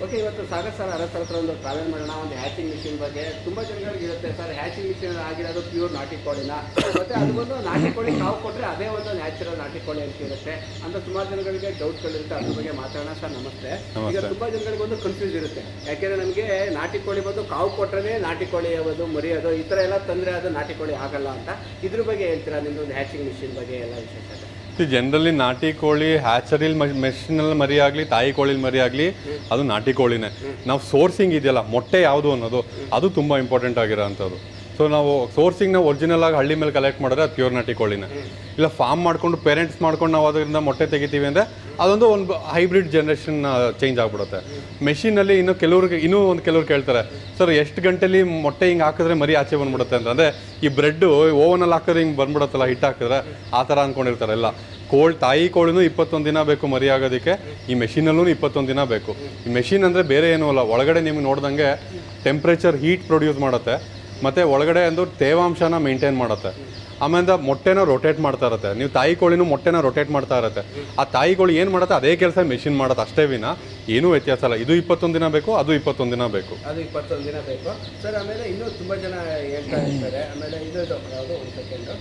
Okay ಇವತ್ತು Sagar sir ಅರಸರ ಹತ್ರ ಒಂದು ಟ್ರಾವೆಲ್ ಮಾಡೋಣ ಒಂದು ಹ್ಯಾಚಿಂಗ್ ಮಿಷಿನ್ ಬಗ್ಗೆ ತುಂಬ ಜನಗಳಿಗೆ ಇರುತ್ತೆ ಸರ್ ಹ್ಯಾಚಿಂಗ್ ಮಿಷಿನ್ ಆಗಿರೋದು ಪ್ಯೂರ್ ನಾಟಿ ಕೋಳಿನ ಮತ್ತೆ ಅದು ಬಂದು ನಾಟಿ ಕೋಳಿ ಕಾವು ಕೊಟ್ಟರೆ ಅದೇ ಒಂದು ನ್ಯಾಚುರಲ್ ನಾಟಿ ಕೋಳಿ ಅಂತ ಇರುತ್ತೆ ಅಂತ ಸುಮಾರು ಜನಗಳಿಗೆ ಡೌಟ್ಗಳಿರುತ್ತೆ ಅದ್ರ ಬಗ್ಗೆ ಮಾತಾಡೋಣ ಸರ್ ನಮಸ್ತೆ ಈಗ ನಮಸ್ತೆ. ತುಂಬ ಜನಗಳಿಗೆ ಒಂದು ಕನ್ಫ್ಯೂಸ್ ಇರುತ್ತೆ ಯಾಕೆಂದ್ರೆ ನಮಗೆ ನಾಟಿ ಕೋಳಿ ಬಂದು ಕಾವು ಕೊಟ್ಟರೆ ನಾಟಿ ಕೋಳಿ ಯಾವುದು ಮರಿಯೋದು ಈ ಥರ ಎಲ್ಲ ತಂದರೆ ಅದು ನಾಟಿ ಕೋಳಿ ಆಗಲ್ಲ ಅಂತ ಇದ್ರ ಬಗ್ಗೆ ಹೇಳ್ತೀರಾ ನಿಮ್ದು ಒಂದು ಹ್ಯಾಚಿಂಗ್ ಮಿಷಿನ್ ಬಗ್ಗೆ ಎಲ್ಲ ವಿಶೇಷತೆ ಜನರಲಿ ನಾಟಿ ಕೋಳಿ ಹ್ಯಾಚರಿಲ್ ಮೆಷಿನಲ್ಲಿ ಮರಿ ಆಗಲಿ ತಾಯಿ ಕೋಳಿಲ್ ಮರಿ ಆಗಲಿ ಅದು ನಾಟಿ ಕೋಳಿನೇ ನಾವು ಸೋರ್ಸಿಂಗ್ ಇದೆಯಲ್ಲ ಮೊಟ್ಟೆ ಯಾವುದು ಅನ್ನೋದು ಅದು ತುಂಬ ಇಂಪಾರ್ಟೆಂಟ್ ಆಗಿರೋಂಥದ್ದು ಸೊ ನಾವು ಸೋರ್ಸಿಂಗ್ನ ಒರಿಜಿನಲ್ ಆಗಿ ಹಳ್ಳಿ ಮೇಲೆ ಕಲೆಕ್ಟ್ ಮಾಡಿದ್ರೆ ಅದು ಪ್ಯೂರ್ ನಾಟಿ ಕೋಳಿನೇ ಇಲ್ಲ ಫಾರ್ಮ್ ಮಾಡ್ಕೊಂಡು ಪೇರೆಂಟ್ಸ್ ಮಾಡ್ಕೊಂಡು ನಾವು ಅದರಿಂದ ಮೊಟ್ಟೆ ತೆಗಿತೀವಿ ಅಂದರೆ ಅದೊಂದು ಒಂದು ಹೈಬ್ರಿಡ್ ಜನ್ರೇಷನ್ ಚೇಂಜ್ ಆಗ್ಬಿಡುತ್ತೆ ಮೆಷಿನಲ್ಲಿ ಇನ್ನು ಕೆಲವ್ರಿಗೆ ಇನ್ನೂ ಒಂದು ಕೆಲವ್ರು ಕೇಳ್ತಾರೆ ಸರ್ ಎಷ್ಟು ಗಂಟೆಲಿ ಮೊಟ್ಟೆ ಹಿಂಗೆ ಹಾಕಿದ್ರೆ ಮರಿ ಆಚೆ ಬಂದ್ಬಿಡುತ್ತೆ ಅಂತ ಅಂದರೆ ಈ ಬ್ರೆಡ್ಡು ಓವನಲ್ಲಿ ಹಾಕಿದ್ರೆ ಹಿಂಗೆ ಬಂದ್ಬಿಡುತ್ತಲ್ಲ ಹಿಟ್ಟು ಹಾಕಿದ್ರೆ ಆ ಥರ ಅಂದ್ಕೊಂಡಿರ್ತಾರೆ ಎಲ್ಲ ಕೋಳ್ ತಾಯಿ ಕೋಳಿನೂ ಇಪ್ಪತ್ತೊಂದು ದಿನ ಬೇಕು ಮರಿ ಆಗೋದಕ್ಕೆ ಈ ಮೆಷಿನಲ್ಲೂ ಇಪ್ಪತ್ತೊಂದು ದಿನ ಬೇಕು ಈ ಮೆಷಿನ್ ಅಂದರೆ ಬೇರೆ ಏನೂ ಅಲ್ಲ ಒಳಗಡೆ ನಿಮ್ಗೆ ನೋಡ್ದಂಗೆ ಟೆಂಪ್ರೇಚರ್ ಹೀಟ್ ಪ್ರೊಡ್ಯೂಸ್ ಮಾಡುತ್ತೆ ಮತ್ತು ಒಳಗಡೆ ಒಂದು ತೇವಾಂಶನ ಮೇಂಟೈನ್ ಮಾಡುತ್ತೆ ಆಮೇಲೆ ಮೊಟ್ಟೆನ ರೊಟೇಟ್ ಮಾಡ್ತಾ ಇರುತ್ತೆ ನೀವು ತಾಯಿ ಕೋಳಿನೂ ಮೊಟ್ಟೆನ ರೊಟೇಟ್ ಮಾಡ್ತಾ ಇರುತ್ತೆ ಆ ತಾಯಿ ಕೋಳಿ ಏನು ಮಾಡುತ್ತೆ ಅದೇ ಕೆಲಸ ಮೆಷಿನ್ ಮಾಡುತ್ತೆ ಅಷ್ಟೇ ವಿನ ಏನೂ ವ್ಯತ್ಯಾಸ ಇಲ್ಲ ಇದು ಇಪ್ಪತ್ತೊಂದು ದಿನ ಬೇಕು ಅದು ಇಪ್ಪತ್ತೊಂದು ದಿನ ಬೇಕು ಅದು ಇಪ್ಪತ್ತೊಂದು ದಿನ ಬೇಕು ಸರ್ ಆಮೇಲೆ ಇನ್ನೂ ತುಂಬ ಜನ ಹೇಳ್ತಾ ಇರ್ತಾರೆ ಆಮೇಲೆ ಇದು ಯಾವುದು ಒಂದು ಸೆಕೆಂಡು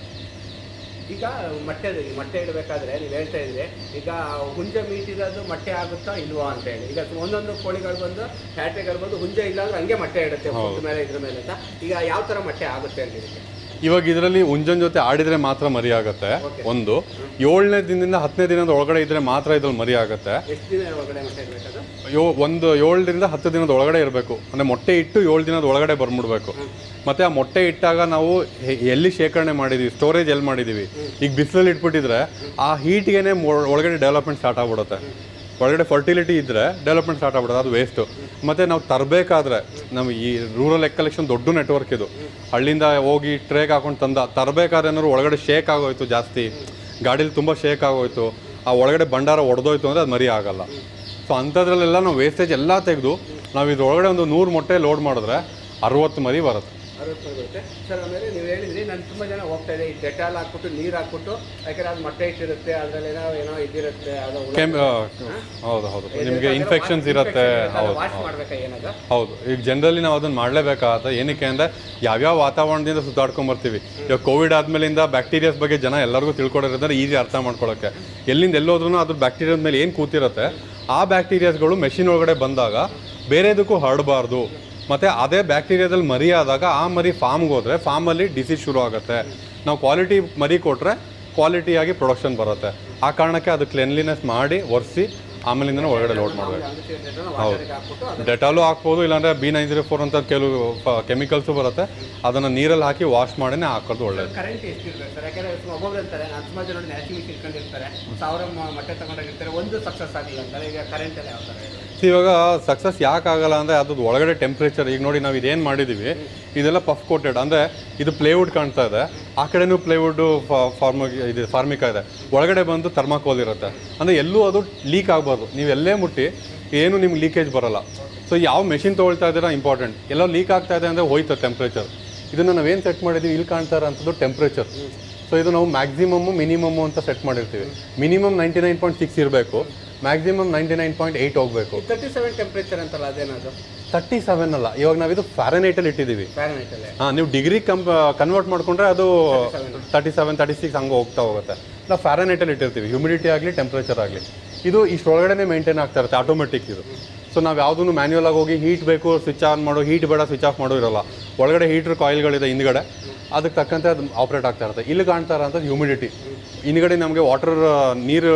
ಈಗ ಮೊಟ್ಟೆ ಮೊಟ್ಟೆ ಇಡಬೇಕಾದ್ರೆ ನೀವು ಹೇಳ್ತಾ ಇದ್ರಿ ಈಗ ಹುಂಜ ಮೀಟ್ ಇರೋದು ಮೊಟ್ಟೆ ಆಗುತ್ತಾ ಇಲ್ವಾ ಅಂತ ಹೇಳಿ ಈಗ ಒಂದೊಂದು ಕೋಳಿಗಳು ಬಂದು ಫ್ಯಾಟ್ರಿಗಳು ಬಂದು ಹುಂಜ ಇಲ್ಲ ಅಂದ್ರೆ ಹಂಗೆ ಮೊಟ್ಟೆ ಇಡುತ್ತೆ ಫುಡ್ ಮೇಲೆ ಇದ್ರ ಮೇಲೆ ಅಂತ ಈಗ ಯಾವ ಥರ ಮೊಟ್ಟೆ ಆಗುತ್ತೆ ಅಂತ ಇದಕ್ಕೆ ಇವಾಗ ಇದರಲ್ಲಿ ಉಂಜನ್ ಜೊತೆ ಆಡಿದ್ರೆ ಮಾತ್ರ ಮರಿ ಆಗುತ್ತೆ ಒಂದು ಏಳನೇ ದಿನದಿಂದ ಹತ್ತನೇ ದಿನದ ಒಳಗಡೆ ಇದ್ರೆ ಮಾತ್ರ ಇದ್ರಲ್ಲಿ ಮರಿ ಆಗುತ್ತೆ ಎಷ್ಟು ದಿನ ಒಳಗಡೆ ಮೊಟ್ಟೆ ಇಡಬೇಕದು ಯೋ ಒಂದು ಏಳರಿಂದ ಹತ್ತು ದಿನದ ಒಳಗಡೆ ಇರಬೇಕು ಅಂದರೆ ಮೊಟ್ಟೆ ಇಟ್ಟು ಏಳು ದಿನದ ಒಳಗಡೆ ಬಂದ್ಬಿಡ್ಬೇಕು ಮತ್ತೆ ಆ ಮೊಟ್ಟೆ ಇಟ್ಟಾಗ ನಾವು ಹೆ- ಎಲ್ಲಿ ಶೇಖರಣೆ ಮಾಡಿದೀವಿ ಸ್ಟೋರೇಜ್ ಎಲ್ಲಿ ಮಾಡಿದೀವಿ ಈಗ ಬಿಸಿಲಲ್ಲಿ ಇಟ್ಬಿಟ್ಟಿದ್ರೆ ಆ ಹೀಟ್ಗೆನೆ ಒಳಗಡೆ ಡೆವಲಪ್ಮೆಂಟ್ ಸ್ಟಾರ್ಟ್ ಆಗ್ಬಿಡುತ್ತೆ ಒಳಗಡೆ ಫರ್ಟಿಲಿಟಿ ಇದ್ದರೆ ಡೆವಲಪ್ಮೆಂಟ್ ಸ್ಟಾರ್ಟ್ ಆಗ್ಬಿಡುತ್ತೆ ಅದು ವೇಸ್ಟು ಮತ್ತು ನಾವು ತರಬೇಕಾದ್ರೆ ನಮ್ಮ ಈ ರೂರಲ್ ಎಗ್ ಕಲೆಕ್ಷನ್ ದೊಡ್ಡ ನೆಟ್ವರ್ಕ್ ಇದು ಹಳ್ಳಿಯಿಂದ ಹೋಗಿ ಟ್ರೇಗ್ ಹಾಕೊಂಡು ತಂದ ತರಬೇಕಾದ್ರೆ ಏನಾದ್ರು ಒಳಗಡೆ ಶೇಕ್ ಆಗೋಯ್ತು ಜಾಸ್ತಿ ಗಾಡೀಲಿ ತುಂಬ ಶೇಕ್ ಆಗೋಯ್ತು ಆ ಒಳಗಡೆ ಭಂಡಾರ ಒಡೆದೋಯ್ತು ಅಂದರೆ ಅದು ಮರಿ ಆಗಲ್ಲ ಸೊ ಅಂಥದ್ರಲ್ಲೆಲ್ಲ ನಾವು ವೇಸ್ಟೇಜ್ ಎಲ್ಲ ತೆಗೆದು ನಾವು ಇದ್ರೊಳಗಡೆ ಒಂದು ನೂರು ಮೊಟ್ಟೆ ಲೋಡ್ ಮಾಡಿದ್ರೆ ಅರವತ್ತು ಮರಿ ಬರುತ್ತೆ ಅರವತ್ತು ಬರುತ್ತೆ ಸರ್ ಆಮೇಲೆ ನೀವು ಹೇಳಿದ್ರಿ ನಾನು ತುಂಬ ಜನ ಹೋಗ್ತಾ ಇದೆ ಈ ಡೆಟಾಲ್ ಹಾಕ್ಬಿಟ್ಟು ನೀರು ಹಾಕ್ಬಿಟ್ಟು ಯಾಕಂದ್ರೆ ಅದು ಮೊಟ್ಟೆ ಇಟ್ಟಿರುತ್ತೆ ಅದರಲ್ಲಿ ಏನೋ ಏನೋ ಇದಿರುತ್ತೆ ಅದು ಹುಳ- ಕೆಮ್ ಆ, ಹೌದು ಹೌದು ನಿಮಗೆ ಇನ್ಫೆಕ್ಷನ್ಸ್ ಇರುತ್ತೆ ಹೌದು ವಾಶ್ ಮಾಡ್ಬೇಕಾ ಏನದು ಹೌದು ಈಗ ಜನರಲಿ ನಾವು ಅದನ್ನ ಮಾಡಲೇಬೇಕಾಗತ್ತೆ ಏನಕ್ಕೆ ಅಂದರೆ ಯಾವ್ಯಾವ ವಾತಾವರಣದಿಂದ ಸುತ್ತಾಡ್ಕೊಂಬರ್ತೀವಿ ಇವಾಗ ಕೋವಿಡ್ ಆದ್ಮೇಲಿಂದ ಬ್ಯಾಕ್ಟೀರಿಯಾಸ್ ಬಗ್ಗೆ ಜನ ಎಲ್ಲರಿಗೂ ತಿಳ್ಕೊಂಡಿರೋದ್ರೆ ಈಸಿ ಅರ್ಥ ಮಾಡ್ಕೊಳ್ಳೋಕ್ಕೆ ಎಲ್ಲಿಂದ ಎಲ್ಲೋದ್ರೂ ಅದ್ರ ಬ್ಯಾಕ್ಟೀರಿಯಾದ ಮೇಲೆ ಏನು ಕೂತಿರುತ್ತೆ ಆ ಬ್ಯಾಕ್ಟೀರಿಯಾಸ್ಗಳು ಮೆಷಿನ್ ಒಳಗಡೆ ಬಂದಾಗ ಬೇರೆದಕ್ಕೂ ಹರಡಬಾರ್ದು ಮತ್ತು ಅದೇ ಬ್ಯಾಕ್ಟೀರಿಯಾದಲ್ಲಿ ಮರಿ ಆದಾಗ ಆ ಮರಿ ಫಾರ್ಮ್ಗೆ ಹೋದರೆ ಫಾರ್ಮಲ್ಲಿ ಡಿಸೀಸ್ ಶುರು ಆಗುತ್ತೆ ನಾವು ಕ್ವಾಲಿಟಿ ಮರಿ ಕೊಟ್ಟರೆ ಕ್ವಾಲಿಟಿಯಾಗಿ ಪ್ರೊಡಕ್ಷನ್ ಬರುತ್ತೆ ಆ ಕಾರಣಕ್ಕೆ ಅದು ಕ್ಲೆನ್ಲಿನೆಸ್ ಮಾಡಿ ಒರೆಸಿ ಆಮೇಲಿಂದನೇ ಒಳಗಡೆ ಲೋಡ್ ಮಾಡಬೇಕು ವಾಟರ್ಗೆ ಹಾಕ್ಬಿಟ್ಟು ಅದು ಡೆಟಾಲು ಹಾಕ್ಬೋದು ಇಲ್ಲಾಂದ್ರೆ ಬಿ ನೈನ್ ಜೀರೋ ಫೋರ್ ಅಂತ ಕೆಲವು ಕೆಮಿಕಲ್ಸು ಬರುತ್ತೆ ಅದನ್ನು ನೀರಲ್ಲಿ ಹಾಕಿ ವಾಶ್ ಮಾಡಿನೇ ಹಾಕೋದು ಒಳ್ಳೇದು ಕರೆಂಟ್ ಎಷ್ಟಿರ್ಬೇಕು ಸರ್ ಯಾಕಂದ್ರೆ ಒಬ್ಬೊಬ್ರು ಅಂತಾರೆ ನಾನು ಸುಮಾರು ಜನ ನೋಡಿ ನ್ಯಾಚುರಲ್ ಇಟ್ಕೊಂಡಿರ್ತಾರೆ ಸಾವಿರ ಮ- ಮೊಟ್ಟೆ ತಗೊಂಡೋಗಿರ್ತಾರೆ ಒಂದು ಸಕ್ಸಸ್ ಆಗಿಲ್ಲ ಅಂತಾರೆ ಈಗ ಕರೆಂಟ್ ಎಲ್ಲ ಯಾವ ಥರ ಇದೆ So ಇವಾಗ ಸಕ್ಸಸ್ ಯಾಕೆ ಆಗಲ್ಲ ಅಂದರೆ ಅದು ಒಳಗಡೆ ಟೆಂಪ್ರೇಚರ್ ಈಗ ನೋಡಿ ನಾವು ಇದೇನು ಮಾಡಿದ್ದೀವಿ ಇದೆಲ್ಲ ಪಫ್ ಕೋಟೆಡ್ ಅಂದರೆ ಇದು ಪ್ಲೇವುಡ್ ಕಾಣ್ತಾ ಇದೆ ಆ ಕಡೆನೂ ಪ್ಲೇವುಡ್ ಫಾರ್ಮ ಇದು ಫಾರ್ಮಿಕಾ ಇದೆ ಒಳಗಡೆ ಬಂದು ಥರ್ಮಾಕೋಲ್ ಇರುತ್ತೆ ಅಂದರೆ ಎಲ್ಲೂ ಅದು ಲೀಕ್ ಆಗಬಾರ್ದು ನೀವು ಎಲ್ಲೇ ಮುಟ್ಟಿ ಏನು ನಿಮ್ಗೆ ಲೀಕೇಜ್ ಬರಲ್ಲ ಸೊ ಯಾವ ಮೆಷಿನ್ ತೊಗೊಳ್ತಾ ಇದ್ದೀರಾ ಇಂಪಾರ್ಟೆಂಟ್ ಎಲ್ಲೋ ಲೀಕ್ ಆಗ್ತಾ ಇದೆ ಅಂದರೆ ಹೋಯ್ತು ಟೆಂಪ್ರೇಚರ್ ಇದನ್ನು ನಾವೇನು ಸೆಟ್ ಮಾಡಿದ್ದೀವಿ ಇಲ್ಲಿ ಕಾಣ್ತಾ ಇರೋಂಥದ್ದು ಟೆಂಪ್ರೇಚರ್ ಸೊ ಇದು ನಾವು ಮ್ಯಾಕ್ಸಿಮಮ್ಮು ಮಿನಿಮಮ್ಮು ಅಂತ ಸೆಟ್ ಮಾಡಿರ್ತೀವಿ minimum ninety nine point six ಇರಬೇಕು maximum ninety nine point eight ಹೋಗಬೇಕು ತರ್ಟಿ ಸೆವೆನ್ ಟೆಂಪ್ರೇಚರ್ ಅಂತಲ್ಲ ಅದೇನದು ತರ್ಟಿ ಸೆವೆನ್ ಅಲ್ಲ ಇವಾಗ ನಾವಿದು ಫ್ಯಾರನೈಟಲ್ಲಿ ಇಟ್ಟಿದ್ದೀವಿ ಫ್ಯಾರನೈಟಲ್ಲೇ ಹಾಂ ನೀವು ಡಿಗ್ರಿ ಕಂಪ್ ಕನ್ವರ್ಟ್ ಮಾಡ್ಕೊಂಡ್ರೆ ಅದು ತರ್ಟಿ ಸೆವೆನ್ ತರ್ಟಿ ಸಿಕ್ಸ್ ಹಂಗೆ ಹೋಗ್ತಾ ಹೋಗುತ್ತೆ ನಾವು ಫ್ಯಾರನೈಟಲ್ಲಿ ಇಟ್ಟಿರ್ತೀವಿ ಹ್ಯೂಮಿಡಿಟಿ ಆಗಲಿ ಟೆಂಪ್ರೇಚರ್ ಆಗಲಿ ಇದು ಇಷ್ಟೊಳಗಡೆ ಮೇಂಟೈನ್ ಆಗ್ತಾ ಇರುತ್ತೆ ಆಟೋಮೆಟಿಕ್ ಇದು ಸೊ ನಾವು ಯಾವುದೂ ಮ್ಯಾನ್ಯುವಲ್ ಆಗಿ ಹೋಗಿ ಹೀಟ್ ಬೇಕು ಸ್ವಿಚ್ ಆನ್ ಮಾಡು ಹೀಟ್ ಬೇಡ ಸ್ವಿಚ್ ಆಫ್ ಮಾಡೋ ಇರೋಲ್ಲ ಒಳಗಡೆ ಹೀಟ್ರ್ ಕಾಯಿಲ್ಗಳಿದೆ ಹಿಂದ್ಗಡೆ ಅದಕ್ಕೆ ತಕ್ಕಂತೆ ಅದು ಆಪ್ರೇಟ್ ಆಗ್ತಾ ಇರುತ್ತೆ ಇಲ್ಲಿ ಕಾಣ್ತಾ ಇರೋಂಥದ್ದು ಹ್ಯೂಮಿಡಿಟಿ ಹಿಂದ್ಗಡೆ ನಮಗೆ ವಾಟರ್ ನೀರು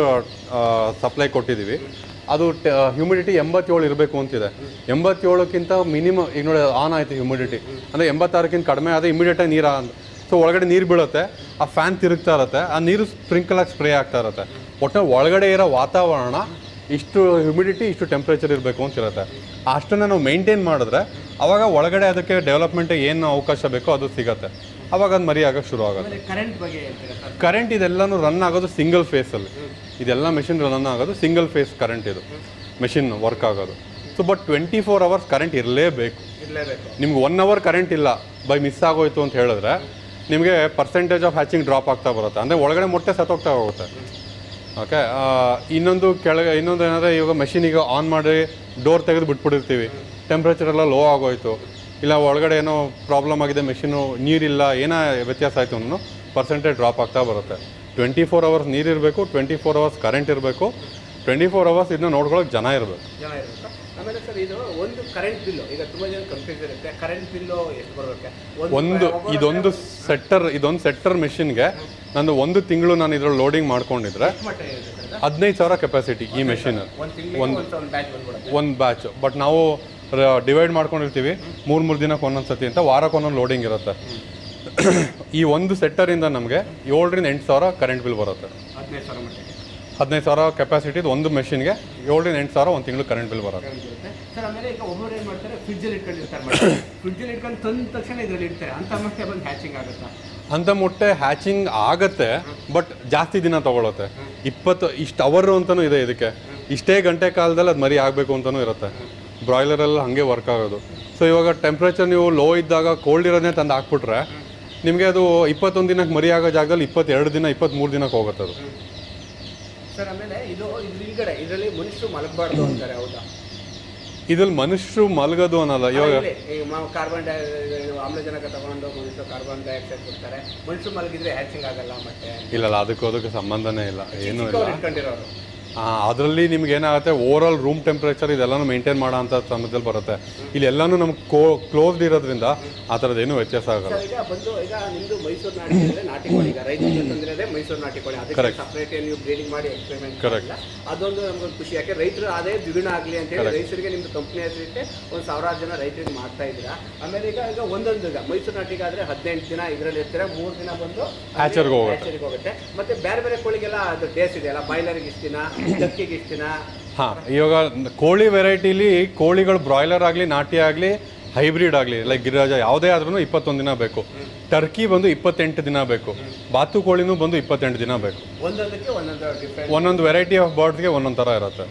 ಸಪ್ಲೈ ಕೊಟ್ಟಿದ್ದೀವಿ ಅದು ಹ್ಯೂಮಿಡಿಟಿ ಎಂಬತ್ತೇಳು ಇರಬೇಕು ಅಂತಿದೆ ಎಂಬತ್ತೇಳಕ್ಕಿಂತ ಮಿನಿಮಮ್ ಈಗ ನೋಡಿ ಆನ್ ಆಯಿತು ಹ್ಯೂಮಿಡಿಟಿ ಅಂದರೆ ಎಂಬತ್ತಾರಕ್ಕಿಂತ ಕಡಿಮೆ ಆದರೆ ಇಮಿಡಿಯೇಟಾಗಿ ನೀರು ಸೊ ಒಳಗಡೆ ನೀರು ಬೀಳುತ್ತೆ ಆ ಫ್ಯಾನ್ ತಿರುಗ್ತಾ ಇರುತ್ತೆ ಆ ನೀರು ಸ್ಪ್ರಿಂಕಲ್ ಆಗಿ ಸ್ಪ್ರೇ ಆಗ್ತಾ ಇರುತ್ತೆ ಒಟ್ಟು ಒಳಗಡೆ ಇರೋ ವಾತಾವರಣ ಇಷ್ಟು ಹ್ಯುಮಿಡಿಟಿ ಇಷ್ಟು ಟೆಂಪ್ರೇಚರ್ ಇರಬೇಕು ಅಂತ ಇರುತ್ತೆ ಅಷ್ಟನ್ನು ನಾವು ಮೇಂಟೈನ್ ಮಾಡಿದ್ರೆ ಅವಾಗ ಒಳಗಡೆ ಅದಕ್ಕೆ ಡೆವಲಪ್ಮೆಂಟಿಗೆ ಏನು ಅವಕಾಶ ಬೇಕೋ ಅದು ಸಿಗತ್ತೆ ಅವಾಗ ಅದು ಮರಿ ಆಗೋಕ್ಕೆ ಶುರು ಆಗುತ್ತೆ ಆಮೇಲೆ ಕರೆಂಟ್ ಬಗ್ಗೆ ಹೇಳ್ತೀರಾ ಸರ್ ಕರೆಂಟ್ ಇದೆಲ್ಲನೂ ರನ್ ಆಗೋದು ಸಿಂಗಲ್ ಫೇಸಲ್ಲಿ ಇದೆಲ್ಲ ಮೆಷಿನ್ ರನ್ ಆಗೋದು ಸಿಂಗಲ್ ಫೇಸ್ ಕರೆಂಟ್ ಇದು ಮೆಷಿನ್ ವರ್ಕ್ ಆಗೋದು so but twenty four hours current ಇರಲೇಬೇಕು ಇರಲೇಬೇಕು ನಿಮ್ಗೆ ಒನ್ ಅವರ್ ಕರೆಂಟ್ ಇಲ್ಲ ಬೈ ಮಿಸ್ ಆಗೋಯ್ತು ಅಂತ ಹೇಳಿದ್ರೆ ನಿಮಗೆ ಪರ್ಸೆಂಟೇಜ್ ಆಫ್ ಹ್ಯಾಚಿಂಗ್ ಡ್ರಾಪ್ ಆಗ್ತಾ ಬರುತ್ತೆ ಅಂದರೆ ಒಳಗಡೆ ಮೊಟ್ಟೆ ಸತ್ತೋಗ್ತಾ ಹೋಗುತ್ತೆ ಓಕೆ ಇನ್ನೊಂದು ಕೆಳಗೆ ಇನ್ನೊಂದು ಏನಂದರೆ ಇವಾಗ ಮೆಷಿನ್ ಈಗ ಆನ್ ಮಾಡಿ ಡೋರ್ ತೆಗೆದು ಬಿಟ್ಬಿಟ್ಟಿರ್ತೀವಿ ಟೆಂಪ್ರೇಚರ್ ಎಲ್ಲ ಲೋ ಆಗೋಯ್ತು ಇಲ್ಲ ಒಳಗಡೆ ಏನೋ ಪ್ರಾಬ್ಲಮ್ ಆಗಿದೆ ಮೆಷಿನು ನೀರಿಲ್ಲ ಏನೋ ವ್ಯತ್ಯಾಸ ಆಯಿತು ಅನ್ನೋ ಪರ್ಸೆಂಟೇಜ್ ಡ್ರಾಪ್ ಆಗ್ತಾ ಬರುತ್ತೆ ಟ್ವೆಂಟಿ ಫೋರ್ ಅವರ್ಸ್ ನೀರಿರಬೇಕು ಟ್ವೆಂಟಿ ಫೋರ್ ಅವರ್ಸ್ ಕರೆಂಟ್ ಇರಬೇಕು ಟ್ವೆಂಟಿ ಫೋರ್ ಅವರ್ಸ್ ಇದನ್ನ ನೋಡ್ಕೊಳ್ಳೋಕೆ ಜನ ಇರಬೇಕು ಜನ ಇರುತ್ತೆ ಆಮೇಲೆ ಸರ್ ಇದು ಒಂದು ಕರೆಂಟ್ ಬಿಲ್ಲು ಈಗ ತುಂಬ ಜನ ಕನ್ಫ್ಯೂಸ್ ಇರುತ್ತೆ ಕರೆಂಟ್ ಬಿಲ್ಲು ಎಷ್ಟು ಬರುತ್ತೆ ಒಂದು ಇದೊಂದು ಸೆಟ್ಟರ್ ಇದೊಂದು ಸೆಟ್ಟರ್ ಮೆಷಿನ್ಗೆ ನಂದು ಒಂದು ತಿಂಗಳು ನಾನು ಇದ್ರಲ್ಲಿ ಲೋಡಿಂಗ್ ಮಾಡ್ಕೊಂಡಿದ್ರೆ ಎಷ್ಟು ಮಟ್ಟ ಇರುತ್ತೆ ಸರ್ ಹದಿನೈದು ಸಾವಿರ ಕೆಪಾಸಿಟಿ ಈ ಮೆಷಿನ್ ಒಂದು ತಿಂಗಳಿಗೆ ಒಂದು ಒಂದು ಬ್ಯಾಚ್ ಬಂದ್ಬಿಡುತ್ತೆ ಒಂದು ಬ್ಯಾಚ್ ಬಟ್ ನಾವು ಡಿವೈಡ್ ಮಾಡ್ಕೊಂಡಿರ್ತೀವಿ ಮೂರು ಮೂರು ದಿನಕ್ಕೆ ಒಂದೊಂದು ಸತಿ ಅಂತ ವಾರಕ್ಕೆ ಒಂದೊಂದು ಲೋಡಿಂಗ್ ಇರುತ್ತೆ ಈ ಒಂದು ಸೆಟ್ಟರಿಂದ ನಮಗೆ ಏಳರಿಂದ ಎಂಟು ಸಾವಿರ ಕರೆಂಟ್ ಬಿಲ್ ಬರುತ್ತೆ ಹದಿನೈದು ಸಾವಿರ ಮಟ್ಟಿಗೆ ಹದಿನೈದು ಸಾವಿರ ಕೆಪಾಸಿಟಿದು ಒಂದು ಮೆಷಿನ್ಗೆ ಏಳರಿಂದ ಎಂಟು ಸಾವಿರ ಒಂದು ತಿಂಗಳು ಕರೆಂಟ್ ಬಿಲ್ ಬರುತ್ತೆ ಕರೆಂಟ್ ಇರುತ್ತೆ ಸರ್ ಆಮೇಲೆ ಈಗ ಒಬ್ಬರು ಏನು ಮಾಡ್ತಾರೆ ಫ್ರಿಜ್ಜಲ್ಲಿ ಇಟ್ಕೊಂಡಿರ್ತಾರೆ ಮತ್ತೆ ಫ್ರಿಜ್ಜಲ್ಲಿ ಇಟ್ಕೊಂಡು ತಂದ ತಕ್ಷಣ ಇದರಲ್ಲಿ ಇಡ್ತಾರೆ ಅಂತ ಮತ್ತೆ ಬಂದು ಹ್ಯಾಚಿಂಗ್ ಆಗುತ್ತಾ ಅಂಥ ಮೊಟ್ಟೆ ಹ್ಯಾಚಿಂಗ್ ಆಗತ್ತೆ ಬಟ್ ಜಾಸ್ತಿ ದಿನ ತಗೊಳುತ್ತೆ ಇಪ್ಪತ್ತು ಇಷ್ಟು ಅವರು ಅಂತಲೂ ಇದೆ ಇದಕ್ಕೆ ಇಷ್ಟೇ ಗಂಟೆ ಕಾಲದಲ್ಲಿ ಅದು ಮರಿ ಆಗಬೇಕು ಅಂತಲೂ ಇರುತ್ತೆ ಬ್ರಾಯ್ಲರೆಲ್ಲ ಹಾಗೆ ವರ್ಕ್ ಆಗೋದು ಸೊ ಇವಾಗ ಟೆಂಪ್ರೇಚರ್ ನೀವು ಲೋ ಇದ್ದಾಗ ಕೋಲ್ಡ್ ಇರೋದನ್ನೇ ತಂದು ಹಾಕ್ಬಿಟ್ರೆ ನಿಮಗೆ ಅದು ಇಪ್ಪತ್ತೊಂದು ದಿನಕ್ಕೆ ಮರಿ ಆಗೋ ಜಾಗದಲ್ಲಿ ಇಪ್ಪತ್ತೆರಡು ದಿನ ಇಪ್ಪತ್ತ್ಮೂರು ದಿನಕ್ಕೆ ಹೋಗುತ್ತೆ ಅದು ಸರ್ ಆಮೇಲೆ ಇದು ಇದ್ರ ಹಿಂದ್ಗಡೆ ಇದರಲ್ಲಿ ಮನುಷ್ಯರು ಮಲಗಬಾರ್ದು ಅಂತಾರೆ ಹೌದಾ ಇದ್ರಲ್ಲಿ ಮನುಷ್ಯರು ಮಲಗೋದು ಅನ್ನಲ್ಲ ಇವಾಗ ಇಲ್ಲಿ ಈ ಮ- ಕಾರ್ಬನ್ ಡೈ ಆಮ್ಲಜನಕ ತಗೊಂಡು ಮನುಷ್ಯರು ಕಾರ್ಬನ್ ಡೈಆಕ್ಸೈಡ್ ಕೊಡ್ತಾರೆ ಮನುಷ್ಯರು ಮಲಗಿದ್ರೆ ಹ್ಯಾಚಿಂಗ್ ಆಗಲ್ಲ ಮತ್ತೆ ಇಲ್ಲಲ್ಲ ಅದಕ್ಕೂ ಅದಕ್ಕೆ ಸಂಬಂಧನೇ ಇಲ್ಲ ಏನೂ ಇಲ್ಲ ಚಿಕ್ಕವ್ರು ಇಟ್ಕೊಂಡಿರೋರು ಅದರಲ್ಲಿ ನಿಮ್ಗೆ ಏನಾಗುತ್ತೆ ಓವರಾಲ್ ರೂಮ್ ಟೆಂಪ್ರೇಚರ್ ಇದೆಲ್ಲನೂ ಮೇಂಟೈನ್ ಮಾಡೋ ಅಂತ ಸಮಯದಲ್ಲಿ ಬರುತ್ತೆ ಇಲ್ಲಿ ಎಲ್ಲನೂ ನಮ್ಗೆ ಕೋ ಕ್ಲೋಸ್ಡ್ ಇರೋದ್ರಿಂದ ಆ ಥರದ್ದು ಏನೂ ವ್ಯತ್ಯಾಸ ಆಗಲ್ಲ ಸರ್ ಈಗ ಬಂದು ಈಗ ನಿಮ್ದು ಮೈಸೂರು ನಾಟಿ ಅಂದ್ರೆ ನಾಟಿ ಕೋಳಿ ಈಗ ರೈತರಿಗೆ ತಂದಿರೋದೇ ಮೈಸೂರು ನಾಟಿ ಕೋಳಿ ಅದಕ್ಕೆ ಸಪ್ರೇಟ್ ನೀವು ಬ್ರೀಡಿಂಗ್ ಮಾಡಿ ಎಕ್ಸ್ಪೆರಿಮೆಂಟ್ Correct. ಇಲ್ಲ ಅದೊಂದು ನಮ್ಗೆ ಖುಷಿ ಯಾಕೆ ರೈತರು ಅದೇ ದ್ವಿಗುಣ ಆಗಲಿ ಅಂತ ಹೇಳಿ ರೈತರಿಗೆ ನಿಮ್ದು ಕಂಪ್ನಿ ಹೆಸರಿಟ್ಟೆ ಒಂದು ಸಾವಿರಾರು ಜನ ರೈತರಿಗೆ ಮಾಡ್ತಾ ಇದ್ದೀರಾ ಆಮೇಲೆ ಈಗ ಈಗ ಒಂದೊಂದು ಈಗ ಮೈಸೂರು ನಾಟಿಗಾದ್ರೆ ಹದಿನೆಂಟು ದಿನ ಇದರಲ್ಲಿ ಇರ್ತೀರಾ ಮೂರು ದಿನ ಬಂದು Hatchery ಗೆ ಹೋಗುತ್ತೆ. hatchery ಗೆ ಹೋಗುತ್ತೆ ಮತ್ತೆ ಬೇರೆ ಬೇರೆ ಕೋಳಿಗೆಲ್ಲ ಅದು ಡೇಸ್ ಇದೆಯಲ್ಲ ಬಾಯ್ಲರ್ಗೆ ಇಷ್ಟು ದಿನ ಟರ್ಕಿಗೆ ಇಷ್ಟು ದಿನ ಹಾಂ ಇವಾಗ ಕೋಳಿ ವೆರೈಟಿಲಿ ಕೋಳಿಗಳು ಬ್ರಾಯ್ಲರ್ ಆಗಲಿ ನಾಟಿ ಆಗಲಿ ಹೈಬ್ರಿಡ್ ಆಗಲಿ ಲೈಕ್ ಗಿರಿರಾಜ ಯಾವುದೇ ಆದ್ರೂ ಇಪ್ಪತ್ತೊಂದು ದಿನ ಬೇಕು ಟರ್ಕಿ ಬಂದು ಇಪ್ಪತ್ತೆಂಟು ದಿನ ಬೇಕು ಬಾತು ಕೋಳಿನೂ ಬಂದು ಇಪ್ಪತ್ತೆಂಟು ದಿನ ಬೇಕು ಒಂದೊಂದಕ್ಕೆ ಒಂದೊಂದು ಡಿಫ್ರೆಂಟ್ ಒಂದೊಂದು ವೆರೈಟಿ ಆಫ್ ಬರ್ಡ್ಸ್ಗೆ ಒಂದೊಂದು ಥರ ಇರುತ್ತೆ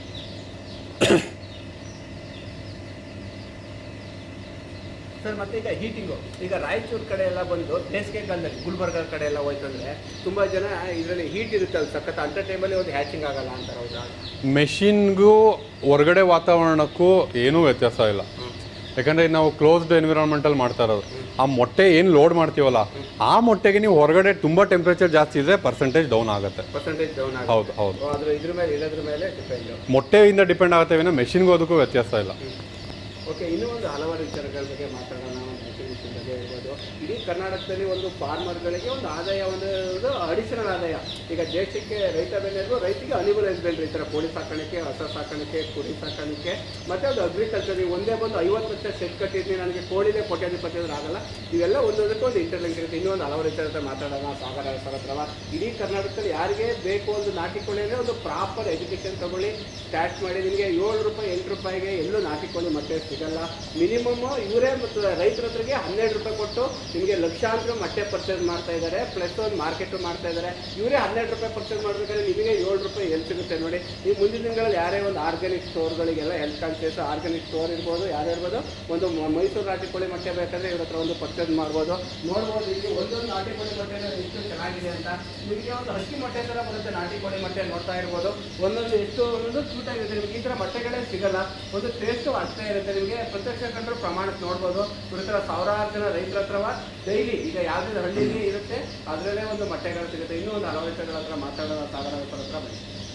ಸರ್ ಮತ್ತೆ ಈಗ ಹೀಟಿಂಗು ಈಗ ರಾಯಚೂರು ಕಡೆ ಎಲ್ಲ ಬಂದು ಬೇಸಿಗೆ ಕಾಲದಲ್ಲಿ ಗುಲ್ಬರ್ಗ ಕಡೆ ಎಲ್ಲ ಹೋಯ್ತಂದ್ರೆ ತುಂಬಾ ಜನ ಇದರಲ್ಲಿ ಹೀಟ್ ಇರುತ್ತೆ ಅಲ್ಲಿ ಸಖತ್ ಅಂಥ ಟೈಮಲ್ಲಿ ಒಂದು ಹ್ಯಾಚಿಂಗ್ ಆಗಲ್ಲ ಅಂತಾರೆ ಹೌದಾ ಮೆಷಿನ್ಗೂ ಹೊರಗಡೆ ವಾತಾವರಣಕ್ಕೂ ಏನೂ ವ್ಯತ್ಯಾಸ ಇಲ್ಲ ಯಾಕಂದರೆ ನಾವು ಕ್ಲೋಸ್ಡ್ ಎನ್ವಿರಾನ್ಮೆಂಟಲ್ಲಿ ಮಾಡ್ತಾ ಇರೋದು ಆ ಮೊಟ್ಟೆ ಏನು ಲೋಡ್ ಮಾಡ್ತೀವಲ್ಲ ಆ ಮೊಟ್ಟೆಗೆ ನೀವು ಹೊರಗಡೆ ತುಂಬ ಟೆಂಪ್ರೇಚರ್ ಜಾಸ್ತಿ ಇದ್ರೆ ಪರ್ಸೆಂಟೇಜ್ ಡೌನ್ ಆಗುತ್ತೆ ಪರ್ಸೆಂಟೇಜ್ ಡೌನ್ ಆಗುತ್ತೆ ಹೌದು ಹೌದು ಅದ್ರ ಇದ್ರ ಮೇಲೆ ಇಲ್ಲದ್ರ ಮೇಲೆ ಡಿಪೆಂಡ್ ಮೊಟ್ಟೆಯಿಂದ ಡಿಪೆಂಡ್ ಆಗುತ್ತೆ ವಿನ ಮೆಷಿನ್ಗೂ ಅದಕ್ಕೂ ವ್ಯತ್ಯಾಸ ಇಲ್ಲ ಓಕೆ ಇನ್ನೂ ಒಂದು ಹಲವಾರು ವಿಚಾರಗಳ ಬಗ್ಗೆ ಮಾತಾಡೋಣ ಒಂದು activities ಬಗ್ಗೆ ಇರ್ಬೋದು ಇಡೀ ಕರ್ನಾಟಕದಲ್ಲಿ ಒಂದು ಫಾರ್ಮರ್ಗಳಿಗೆ ಒಂದು ಆದಾಯ ಒಂದು ಅಡಿಷನಲ್ ಆದಾಯ ಈಗ ದೇಶಕ್ಕೆ ರೈತ ಬೆನ್ನೆಲುಬು ರೈತಿಗೆ ಅನಿಮಲ್ ಹಸ್ಬೆಂಡ್ರಿ ಈ ಥರ ಕೋಳಿ ಸಾಕಾಣಿಕೆ ಹಸ ಸಾಕಾಣಿಕೆ ಕುರಿ ಸಾಕಾಣಿಕೆ ಮತ್ತೆ ಒಂದು ಅಗ್ರಿಕಲ್ಚರ್ ನೀವು ಒಂದೇ ಬಂದು ಐವತ್ತು ಲಕ್ಷ ಸೆಟ್ ಕಟ್ಟಿದ್ದೀನಿ ನನಗೆ ಕೋಳಿನೇ ಕೋಟ್ಯಾಧಿಪತಿ ಅಂದ್ರೆ ಆಗಲ್ಲ ಇವೆಲ್ಲ ಒಂದೊಂದಕ್ಕೆ ಒಂದು ಇಂಟರ್ಲಿಂಕ್ ಇರುತ್ತೆ ಇನ್ನೂ ಒಂದು ಹಲವಾರು ವಿಚಾರ ಮಾತಾಡೋಣ ಸಾಗರ ಸರ್ ಹತ್ರವ ಇಡೀ ಕರ್ನಾಟಕದಲ್ಲಿ ಯಾರಿಗೆ ಬೇಕು ಒಂದು ನಾಟಿ ಕೋಳಿ ಅಂದರೆ ಒಂದು ಪ್ರಾಪರ್ ಎಜುಕೇಷನ್ ತಗೊಳ್ಳಿ ಸ್ಟಾರ್ಟ್ ಮಾಡಿ ನಿಮಗೆ ಏಳು ರೂಪಾಯಿ ಎಂಟು ರೂಪಾಯಿಗೆ ಎಲ್ಲೂ ನಾಟಿ ಕೋಳಿ ಮೊಟ್ಟೆ ಸಿಗಲ್ಲ ಮಿನಿಮಮ್ ಇವರೇ ಮತ್ತು ರೈತರ ಹತ್ರಗೆ ಹನ್ನೆರಡು ರೂಪಾಯಿ ಕೊಟ್ಟು ನಿಮಗೆ ಲಕ್ಷಾಂತರ ಮೊಟ್ಟೆ ಪರ್ಚೇಸ್ ಮಾಡ್ತಾ ಇದ್ದಾರೆ ಪ್ಲಸ್ ಒಂದು ಮಾರ್ಕೆಟು ಮಾಡ್ತಾ ಇದ್ದಾರೆ ಇವರೇ ಹನ್ನೆರಡು ರೂಪಾಯಿ ಪರ್ಚೇಸ್ ಮಾಡಬೇಕಾದ್ರೆ ನಿಮಗೆ ಏಳು ರೂಪಾಯಿ ಎಲ್ಲಿ ಸಿಗುತ್ತೆ ನೋಡಿ ಈ ಮುಂದಿನ ದಿನಗಳಲ್ಲಿ ಯಾರೇ ಒಂದು ಆರ್ಗ್ಯಾನಿಕ್ ಸ್ಟೋರ್ಗಳಿಗೆಲ್ಲ ಹೆಲ್ತ್ ಕಾನ್ಶಿಯಸ್ ಆರ್ಗ್ಯಾನಿಕ್ ಸ್ಟೋರ್ ಇರ್ಬೋದು ಯಾರು ಇರ್ಬೋದು ಒಂದು ಮ- ಮೈಸೂರು ನಾಟಿ ಕೋಳಿ ಮೊಟ್ಟೆ ಬೇಕಾದ್ರೆ ಇವ್ರ ಹತ್ರ ಒಂದು ಪರ್ಚೇಸ್ ಮಾಡ್ಬೋದು ನೋಡ್ಬೋದು ಇಲ್ಲಿ ಒಂದೊಂದು ನಾಟಿ ಕೋಳಿ ಮೊಟ್ಟೆ ಎಷ್ಟು ಚೆನ್ನಾಗಿದೆ ಅಂತ ನಿಮಗೆ ಒಂದು ಹಕ್ಕಿ ಮೊಟ್ಟೆ ಥರ ಬರುತ್ತೆ ನಾಟಿ ಕೋಳಿ ಮೊಟ್ಟೆ ನೋಡ್ತಾ ಇರ್ಬೋದು ಒಂದೊಂದು ಎಷ್ಟು ಒಂದೊಂದು ಕ್ಯೂಟ್ ಆಗಿರುತ್ತೆ ನಿಮಗೆ ಈ ಥರ ಮೊಟ್ಟೆಗಳೇ ಸಿಗಲ್ಲ ಒಂದು ಟೇಸ್ಟು ಅಷ್ಟೇ ಇರುತ್ತೆ ನಿಮಗೆ ಪ್ರತ್ಯಕ್ಷ ಕಂಡ್ರೆ ಪ್ರಮಾಣಕ್ಕೆ ನೋಡ್ಬೋದು ಇವ್ರ ಹತ್ರ ಸಾವಿರಾರು ಜನ ರೈತರ ಹತ್ರವ ಡೈಲಿ ಈಗ ಯಾವುದೇ ಹಳ್ಳಿಲಿ ಇರುತ್ತೆ ಅದರಲ್ಲೇ ಒಂದು ಮೊಟ್ಟೆಗಳು ಸಿಗುತ್ತೆ ಇನ್ನೂ ಒಂದು ಹಲವು ವಿಷಯಗಳ ಹತ್ರ ಮಾತಾಡೋಣ ಸಾಗರ ಹತ್ರ ಬನ್ನಿ